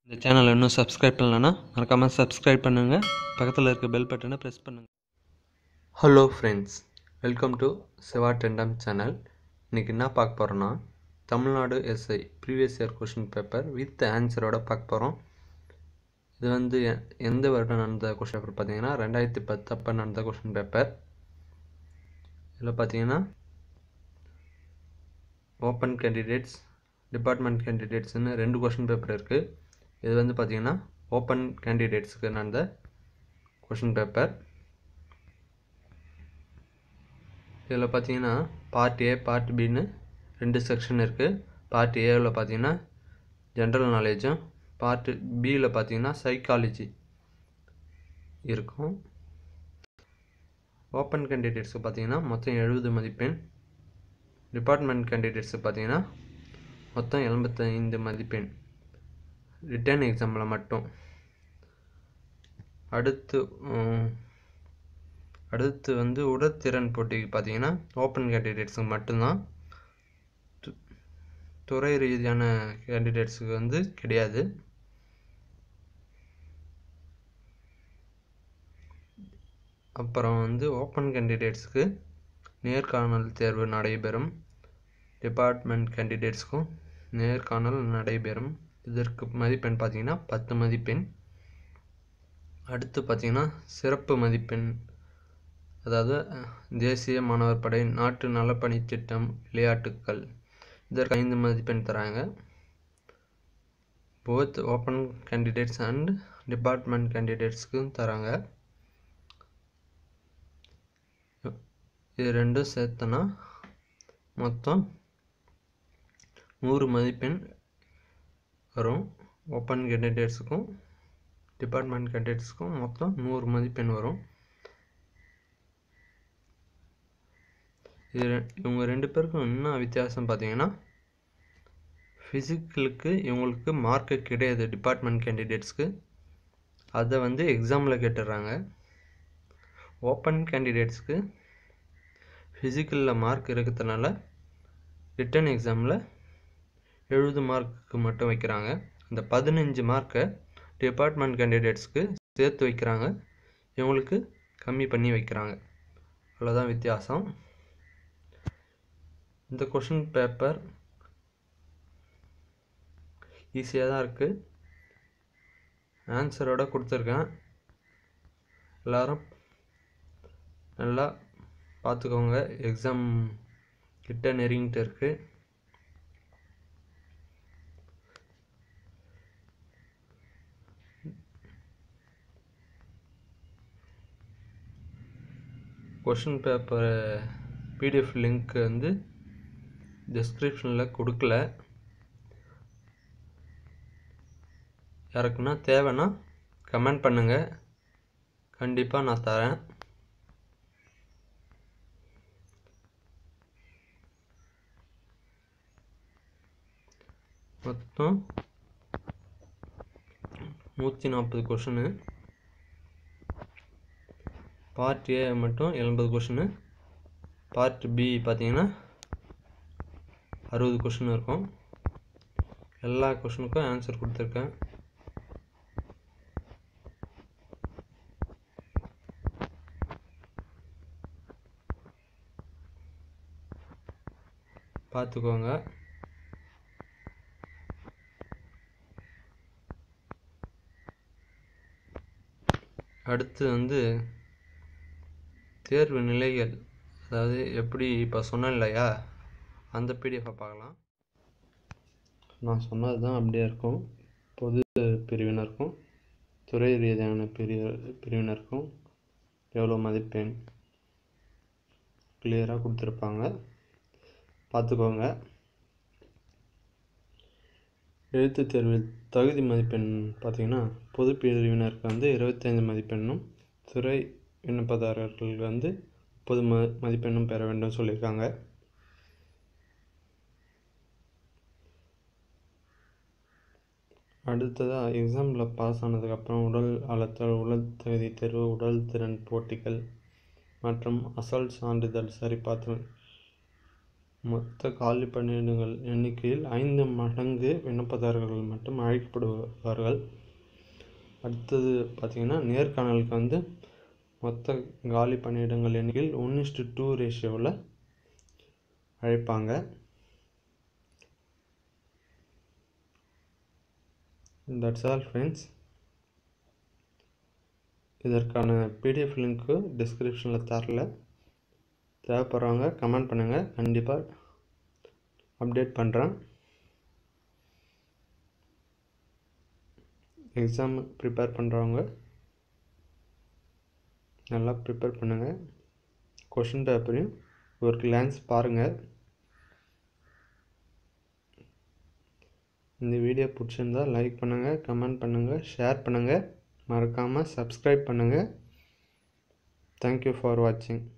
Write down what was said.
இந்த சேனலை இன்னும் சப்ஸ்கிரைப் பண்ணலன்னா மறக்காமல் சப்ஸ்கிரைப் பண்ணுங்கள் பக்கத்தில் இருக்க பெல் பட்டனை ப்ரெஸ் பண்ணுங்கள் hello friends welcome to Siva டெண்டம் சேனல் இன்றைக்கி என்ன பார்க்க போகிறோன்னா Tamil Nadu SI previous year question paper with ஆன்சரோட பார்க்க போகிறோம் இது வந்து எ- எந்த வருடம் நடந்த கொஷின் பேப்பர் பார்த்தீங்கன்னா ரெண்டாயிரத்தி பத்து அப்போ நடந்த கொஷின் பேப்பர் இதில் பார்த்தீங்கன்னா ஓப்பன் கேண்டிடேட்ஸ் டிபார்ட்மெண்ட் கேண்டிடேட்ஸ்னு ரெண்டு கொஷின் பேப்பர் இருக்குது இது வந்து பார்த்தீங்கன்னா ஓப்பன் கேண்டிடேட்ஸுக்கு நடந்த கொஷின் பேப்பர் இதில் பார்த்தீங்கன்னா பார்ட் ஏ பார்ட் பின்னு ரெண்டு செக்ஷன் இருக்குது பார்ட் ஏவில் பார்த்தீங்கன்னா ஜென்ரல் நாலேஜும் பார்ட் பியில் பார்த்தீங்கன்னா சைக்காலஜி இருக்கும் ஓப்பன் கேண்டிடேட்ஸுக்கு பார்த்தீங்கன்னா மொத்தம் எழுபது மதிப்பெண் டிபார்ட்மெண்ட் கேண்டிடேட்ஸுக்கு பார்த்தீங்கன்னா மொத்தம் எண்பத்தைந்து மதிப்பெண் ரிட்டர்ன் எக்ஸாமில் மட்டும் அடுத்து உம், அடுத்து வந்து உடற்திறன் போட்டிக்கு பார்த்தீங்கன்னா ஓப்பன் கேண்டிடேட்ஸுக்கு மட்டும்தான் து- துறை ரீதியான கேண்டிடேட்ஸுக்கு வந்து கிடையாது அப்புறம் வந்து ஓப்பன் கேண்டிடேட்ஸுக்கு நேர்காணல் தேர்வு நடைபெறும் டிபார்ட்மெண்ட் கேண்டிடேட்ஸ்க்கும் நேர்காணல் நடைபெறும் இதற்கு மதிப்பெண் பார்த்தீங்கன்னா பத்து மதிப்பெண் அடுத்து பார்த்தீங்கன்னா சிறப்பு மதிப்பெண் அதாவது அஹ், தேசிய மாணவர் படை நாட்டு நலப்பணித் திட்டம் விளையாட்டுக்கள் இதற்கு ஐந்து மதிப்பெண் தராங்க both open candidates and department கேண்டிடேட்ஸ்க்கும் தராங்க இது ரெண்டும் சேர்த்தனா மொத்தம் நூறு மதிப்பெண் வரும் ஓப்பன் கேண்டிடேட்ஸுக்கும் டிபார்ட்மெண்ட் கேண்டிடேட்ஸுக்கும் மொத்தம் நூறு மதிப்பெண் வரும் இது ரெ- இவங்க ரெண்டு பேருக்கும் என்ன வித்தியாசம் பார்த்தீங்கன்னா ஃபிசிக்கலுக்கு இவங்களுக்கு மார்க்கு கிடையாது டிபார்ட்மெண்ட் கேண்டிடேட்ஸ்க்கு அதை வந்து எக்ஸாமில் கேட்டுடுறாங்க ஓப்பன் கேண்டிடேட்ஸ்க்கு ஃபிசிக்கலில் மார்க் இருக்கிறதுனால ரிட்டன் எக்ஸாமில் எழுபது மார்க்குக்கு மட்டும் வைக்கிறாங்க அந்த பதினஞ்சு மார்க்கை டிபார்ட்மெண்ட் கேண்டிடேட்ஸ்க்கு சேர்த்து வைக்கிறாங்க இவங்களுக்கு கம்மி பண்ணி வைக்கிறாங்க அவ்வளோதான் வித்தியாசம் இந்த கொஷின் பேப்பர் ஈஸியாக தான் இருக்குது ஆன்சரோட கொடுத்துருக்கேன் எல்லாரும் நல்லா பார்த்துக்கோங்க எக்ஸாம் கிட்ட நெருங்கிட்டு இருக்கு கொஷின் பேப்பர் பிடிஎஃப் லிங்க் வந்து டிஸ்கிரிப்ஷனில் கொடுக்கல யாருக்குன்னா தேவைன்னா கமெண்ட் பண்ணுங்கள் கண்டிப்பாக நான் தரேன் மொத்தம் நூற்றி நாற்பது கொஷினு பார்ட் ஏ மட்டும் எண்பது கொஷினு பார்ட் பி பார்த்தீங்கன்னா அறுபது கொஷின் இருக்கும் எல்லா கொஷினுக்கும் ஆன்சர் கொடுத்துருக்கேன் பார்த்துக்கோங்க அடுத்து வந்து தேர்வு நிலைகள் அதாவது எப்படி இப்போ சொன்னேன் இல்லையா அந்த பிடிஎஃபை பார்க்கலாம் நான் சொன்னது தான் அப்படியே இருக்கும் பொது பிரிவினருக்கும் துறை ரீதியான பிரி பிரிவினருக்கும் எவ்வளோ மதிப்பெண் கிளியராக கொடுத்துருப்பாங்க பார்த்துக்கோங்க எழுத்துத் தேர்வில் தகுதி மதிப்பெண் பார்த்தீங்கன்னா பொது பிரிவினருக்கு வந்து இருபத்தைந்து மதிப்பெண்ணும் துறை விண்ணப்பதாரர்கள் வந்து முப்பது ம மதிப்பெண்ணும் பெற வேண்டும் சொல்லியிருக்காங்க அடுத்ததாக எக்ஸாமில் பாஸ் ஆனதுக்கப்புறம் உடல் அழுத்தல் உடல் தகுதி தேர்வு உடல் திறன் போட்டிகள் மற்றும் அசல் சான்றிதழ் சரிபார்த்தல் மொத்த காலி பணியிடங்கள் எண்ணிக்கையில் ஐந்து மடங்கு விண்ணப்பதாரர்கள் மட்டும் அழைக்கப்படுவார்கள் அடுத்தது பார்த்திங்கன்னா நேர்காணலுக்கு வந்து மொத்த காலி பணியிடங்கள் எண்ணிக்கையில் ஒன் இஸ்டு டூ ரேஷியோவில் அழைப்பாங்க தட்ஸ் ஆல் ஃப்ரெண்ட்ஸ் இதற்கான பிடிஎஃப் லிங்க்கு டிஸ்கிரிப்ஷனில் தரல தேவைப்படுறவங்க கமெண்ட் பண்ணுங்கள் கண்டிப்பாக அப்டேட் பண்ணுறேன் எக்ஸாம் ப்ரிப்பேர் பண்ணுறவங்க நல்லா ப்ரிப்பேர் பண்ணுங்கள் கொஷின் பேப்பரையும் ஒரு கிளான்ஸ் பாருங்கள் இந்த வீடியோ பிடிச்சிருந்தா லைக் பண்ணுங்கள் கமெண்ட் பண்ணுங்கள் ஷேர் பண்ணுங்கள் மறக்காமல் சப்ஸ்கிரைப் பண்ணுங்கள் தேங்க்யூ ஃபார் வாட்சிங்